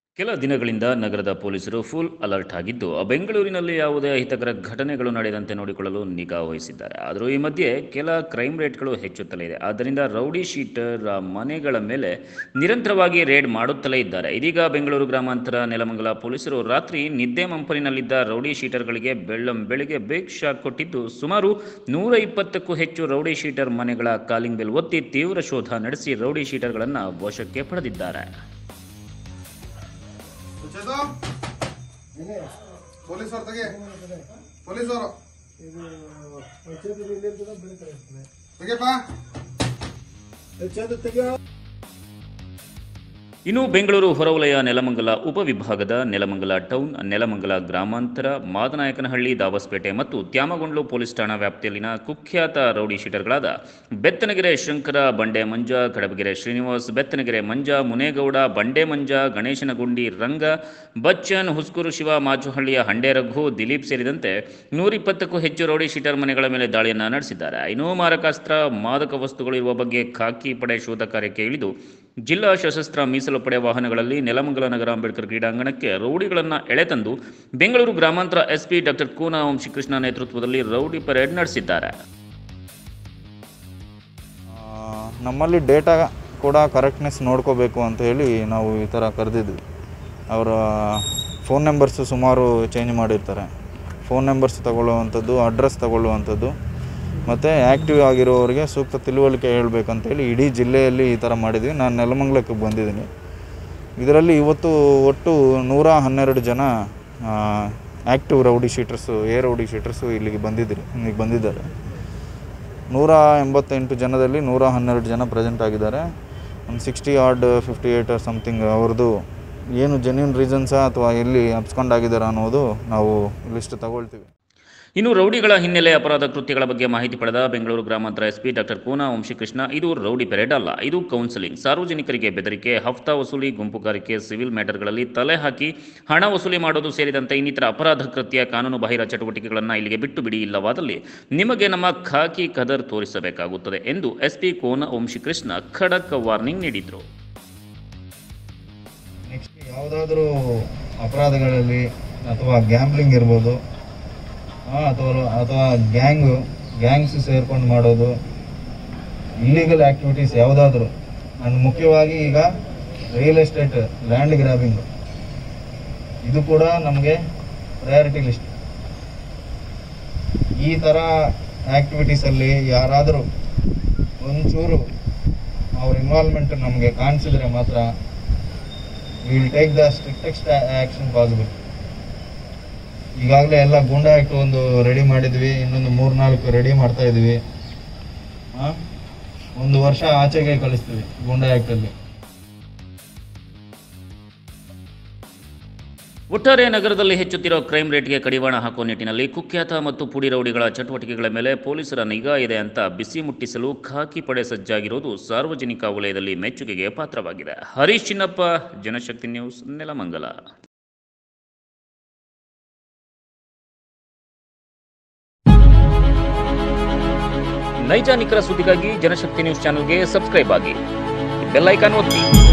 ಕೆಲ ದಿನಗಳಿಂದ ನಗರದ ಪೊಲೀಸರು ಫುಲ್ ಅಲರ್ಟ್ ಆಗಿದ್ದು ಬೆಂಗಳೂರಿನಲ್ಲಿ ಯಾವುದೇ ಅಹಿತಕರ ಘಟನೆಗಳು ನಡೆಯದಂತೆ ನೋಡಿಕೊಳ್ಳಲು ನಿಗಾ ವಹಿಸಿದ್ದಾರೆ ಆದರೂ ಈ ಮಧ್ಯೆ ಕೆಲ ಕ್ರೈಮ್ ರೇಟ್ಗಳು ಹೆಚ್ಚುತ್ತಲೇ ಇದೆ ಆದ್ದರಿಂದ ರೌಡಿ ಶೀಟರ್ ಮನೆಗಳ ಮೇಲೆ ನಿರಂತರವಾಗಿ ರೇಡ್ ಮಾಡುತ್ತಲೇ ಇದ್ದಾರೆ ಇದೀಗ ಬೆಂಗಳೂರು ಗ್ರಾಮಾಂತರ ನೆಲಮಂಗಲ ಪೊಲೀಸರು ರಾತ್ರಿ ನಿದ್ದೆ ಮಂಪರಿನಲ್ಲಿದ್ದ ರೌಡಿ ಶೀಟರ್ಗಳಿಗೆ ಬೆಳ್ಳಂ ಬೆಳಿಗ್ಗೆ ಬೇಕ್ ಶಾಕ್ ಕೊಟ್ಟಿದ್ದು ಸುಮಾರು ನೂರ ಇಪ್ಪತ್ತಕ್ಕೂ ಹೆಚ್ಚು ರೌಡಿ ಶೀಟರ್ ಮನೆಗಳ ಕಾಲಿಂಗ್ ಬೆಲ್ ಒತ್ತಿ ತೀವ್ರ ಶೋಧ ನಡೆಸಿ ರೌಡಿ ಶೀಟರ್ಗಳನ್ನು ವಶಕ್ಕೆ ಪಡೆದಿದ್ದಾರೆ ಮುಚ್ಚೇದು ಪೊಲೀಸ್ ಅವ್ರ ತೆಗೆ ಪೊಲೀಸ್ ಅವರು ಇದು ಪಂಚಾಯತ್ ಇಲ್ಲಿಂದ ಬೆಳಿತಾರೆ ತೆಗೆಪ್ಪ ಚಂದ ತೆಗಿಯೋ ಇನ್ನು ಬೆಂಗಳೂರು ಹೊರವಲಯ ನೆಲಮಂಗಲ ಉಪವಿಭಾಗದ ನೆಲಮಂಗಲ ಟೌನ್ ನೆಲಮಂಗಲ ಗ್ರಾಮಾಂತರ ಮಾದನಾಯಕನಹಳ್ಳಿ ದಾಬಸ್ಪೇಟೆ ಮತ್ತು ತ್ಯಾಮಗೊಂಡ್ಲು ಪೊಲೀಸ್ ಠಾಣಾ ವ್ಯಾಪ್ತಿಯಲ್ಲಿನ ಕುಖ್ಯಾತ ರೌಡಿ ಶೀಟರ್ಗಳಾದ ಬೆತ್ತನಗೆರೆ ಶಂಕರ ಬಂಡೆ ಮಂಜ ಕಡಬಗೆರೆ ಶ್ರೀನಿವಾಸ್ ಬೆತ್ತನಗೆರೆ ಮಂಜ ಮುನೇಗೌಡ ಬಂಡೆ ಮಂಜ ಗಣೇಶನಗುಂಡಿ ರಂಗ ಬಚ್ಚನ್ ಹುಸ್ಕೂರು ಶಿವ ಮಾಚುಹಳ್ಳಿಯ ಹಂಡೆ ರಘು ದಿಲೀಪ್ ಸೇರಿದಂತೆ ನೂರಿಪ್ಪತ್ತಕ್ಕೂ ಹೆಚ್ಚು ರೌಡಿ ಶೀಟರ್ ಮನೆಗಳ ಮೇಲೆ ದಾಳಿಯನ್ನು ನಡೆಸಿದ್ದಾರೆ ಇನ್ನೂ ಮಾರಕಾಸ್ತ್ರ ಮಾದಕ ವಸ್ತುಗಳು ಇರುವ ಬಗ್ಗೆ ಖಾಕಿ ಪಡೆ ಶೋಧ ಕಾರ್ಯಕ್ಕೆ ಇಳಿದು ಜಿಲ್ಲಾ ಸಶಸ್ತ್ರ ಮೀಸಲು ಪಡೆ ವಾಹನಗಳಲ್ಲಿ ನೆಲಮಂಗಲ ನಗರ ಅಂಬೇಡ್ಕರ್ ಕ್ರೀಡಾಂಗಣಕ್ಕೆ ರೌಡಿಗಳನ್ನು ಎಳೆತಂದು ಬೆಂಗಳೂರು ಗ್ರಾಮಾಂತರ ಎಸ್ಪಿ ಡಾಕ್ಟರ್ ಕೂನಾ ವಂಶಿಕೃಷ್ಣ ನೇತೃತ್ವದಲ್ಲಿ ರೌಡಿ ಪರೇಡ್ ನಡೆಸಿದ್ದಾರೆ ಆ, ನಮ್ಮಲ್ಲಿ ಡೇಟಾ ಕೂಡ ಕರೆಕ್ಟ್ನೆಸ್ ನೋಡ್ಕೋಬೇಕು ಅಂತ ಹೇಳಿ ನಾವು ಈ ಥರ ಕರೆದಿದ್ವಿ ಅವರ ಫೋನ್ ನಂಬರ್ಸು ಸುಮಾರು ಚೇಂಜ್ ಮಾಡಿರ್ತಾರೆ ಫೋನ್ ನಂಬರ್ಸ್ ತಗೊಳ್ಳುವಂಥದ್ದು ಅಡ್ರೆಸ್ ತಗೊಳ್ಳುವಂಥದ್ದು ಮತ್ತು ಆ್ಯಕ್ಟಿವ್ ಆಗಿರೋರಿಗೆ ಸೂಕ್ತ ತಿಳುವಳಿಕೆ ಹೇಳಬೇಕಂತೇಳಿ ಇಡೀ ಜಿಲ್ಲೆಯಲ್ಲಿ ಈ ಥರ ಮಾಡಿದ್ವಿ ನಾನು ನೆಲಮಂಗಲಕ್ಕೆ ಬಂದಿದ್ದೀನಿ ಇದರಲ್ಲಿ ಇವತ್ತು ಒಟ್ಟು ನೂರ ಹನ್ನೆರಡು ಜನ ಆ್ಯಕ್ಟಿವ್ ರೌಡಿ ಶೀಟರ್ಸು ಎ ರೌಡಿ ಶೀಟರ್ಸು ಇಲ್ಲಿಗೆ ಬಂದಿದ್ದರು ಇಲ್ಲಿಗೆ ಬಂದಿದ್ದಾರೆ ನೂರ ಎಂಬತ್ತೆಂಟು ಜನದಲ್ಲಿ ನೂರ ಹನ್ನೆರಡು ಜನ ಪ್ರೆಸೆಂಟ್ ಆಗಿದ್ದಾರೆ ಒಂದು sixty or fifty eight or something ಅವ್ರದ್ದು ಏನು ಜೆನ್ಯೂನ್ ರೀಸನ್ಸಾ ಅಥವಾ ಎಲ್ಲಿ ಅಪ್ಸ್ಕೊಂಡಾಗಿದ್ದಾರೆ ಅನ್ನೋದು ನಾವು ಲಿಸ್ಟ್ ತಗೊಳ್ತೀವಿ ಇನ್ನು ರೌಡಿಗಳ ಹಿನ್ನೆಲೆ ಅಪರಾಧ ಕೃತ್ಯಗಳ ಬಗ್ಗೆ ಮಾಹಿತಿ ಪಡೆದ ಬೆಂಗಳೂರು ಗ್ರಾಮಾಂತರ ಎಸ್ಪಿ ಡಾಕ್ಟರ್ ಕೂನಾ ವಂಶಿಕೃಷ್ಣ ಇದು ರೌಡಿ ಪೆರೇಡ್ ಅಲ್ಲ ಇದು ಕೌನ್ಸಿಲಿಂಗ್ ಸಾರ್ವಜನಿಕರಿಗೆ ಬೆದರಿಕೆ ಹಫ್ತಾ ವಸೂಲಿ ಗುಂಪುಗಾರಿಕೆ ಸಿವಿಲ್ ಮ್ಯಾಟರ್ಗಳಲ್ಲಿ ತಲೆ ಹಾಕಿ ಹಣ ವಸೂಲಿ ಮಾಡೋದು ಸೇರಿದಂತೆ ಇನ್ನಿತರ ಅಪರಾಧ ಕೃತ್ಯ ಕಾನೂನು ಬಾಹಿರ ಚಟುವಟಿಕೆಗಳನ್ನು ಇಲ್ಲಿಗೆ ಬಿಟ್ಟು ಬಿಡಿ ಇಲ್ಲವಾದಲ್ಲಿ ನಿಮಗೆ ನಮ್ಮ ಖಾಕಿ ಕದರ್ ತೋರಿಸಬೇಕಾಗುತ್ತದೆ ಎಂದು ಎಸ್ಪಿ ಕೋನ ವಂಶಿಕೃಷ್ಣ ಖಡಕ್ ವಾರ್ನಿಂಗ್ ನೀಡಿದರು ನೆಕ್ಸ್ಟ್ ಯಾವುದಾದ್ರೂ ಅಪರಾಧಗಳಲ್ಲಿ ಅಥವಾ ಗ್ಯಾಮ್ಲಿಂಗ್ ಇರ್ಬೋದು ಆ, ಅಥವಾ ಅಥವಾ ಗ್ಯಾಂಗು ಗ್ಯಾಂಗ್ಸ್ ಸೇರ್ಕೊಂಡು ಮಾಡೋದು ಇಲ್ಲಿಗಲ್ ಆ್ಯಕ್ಟಿವಿಟೀಸ್ ಯಾವುದಾದ್ರೂ ಆ್ಯಂಡ್ ಮುಖ್ಯವಾಗಿ ಈಗ ರಿಯಲ್ ಎಸ್ಟೇಟ್ ಲ್ಯಾಂಡ್ ಗ್ರ್ಯಾಬಿಂಗು ಇದು ಕೂಡ ನಮಗೆ ಪ್ರಯಾರಿಟಿ ಲಿಸ್ಟ್ ಈ ಥರ ಆ್ಯಕ್ಟಿವಿಟೀಸಲ್ಲಿ ಯಾರಾದರೂ ಒಂಚೂರು ಅವ್ರ ಇನ್ವಾಲ್ವ್ಮೆಂಟ್ ನಮಗೆ ಕಾಣಿಸಿದ್ರೆ ಮಾತ್ರ will take the strictest action possible ಈಗಾಗಲೇ ಎಲ್ಲ ಗೂಂಡಾ ಆ್ಯಕ್ಟ್ ಒಂದು ರೆಡಿ ಮಾಡಿದ್ವಿ ಇನ್ನೊಂದು ಮೂರ್ನಾಲ್ಕು ರೆಡಿ ಮಾಡ್ತಾ ಇದ್ವಿ ಆ? ಒಂದು ವರ್ಷ ಆಚೆಗೆ ಕಳಿಸ್ತೀವಿ ಗೂಂಡಾ ಆ್ಯಕ್ಟಲ್ಲಿ ಒಟ್ಟಾರೆ ನಗರದಲ್ಲಿ ಹೆಚ್ಚುತ್ತಿರೋ ಕ್ರೈಮ್ ರೇಟ್ಗೆ ಕಡಿವಾಣ ಹಾಕುವ ನಿಟ್ಟಿನಲ್ಲಿ ಕುಖ್ಯಾತ ಮತ್ತು ಪುಡಿ ರೌಡಿಗಳ ಚಟುವಟಿಕೆಗಳ ಮೇಲೆ ಪೊಲೀಸರ ನಿಗಾ ಇದೆ ಅಂತ ಬಿಸಿ ಮುಟ್ಟಿಸಲು ಖಾಕಿ ಪಡೆ ಸಜ್ಜಾಗಿರುವುದು ಸಾರ್ವಜನಿಕ ವಲಯದಲ್ಲಿ ಮೆಚ್ಚುಗೆಗೆ ಪಾತ್ರವಾಗಿದೆ ಹರೀಶ್ ಚಿನ್ನಪ್ಪ ಜನಶಕ್ತಿ ನ್ಯೂಸ್ ನೆಲಮಂಗಲ ನೈಜ ನಿಖರ ಸುದ್ದಿಗಾಗಿ ಜನಶಕ್ತಿ ನ್ಯೂಸ್ ಚಾನೆಲ್ಗೆ ಸಬ್ಸ್ಕ್ರೈಬ್ ಆಗಿ ಬೆಲ್ ಐಕಾನ್ ಒತ್ತಿ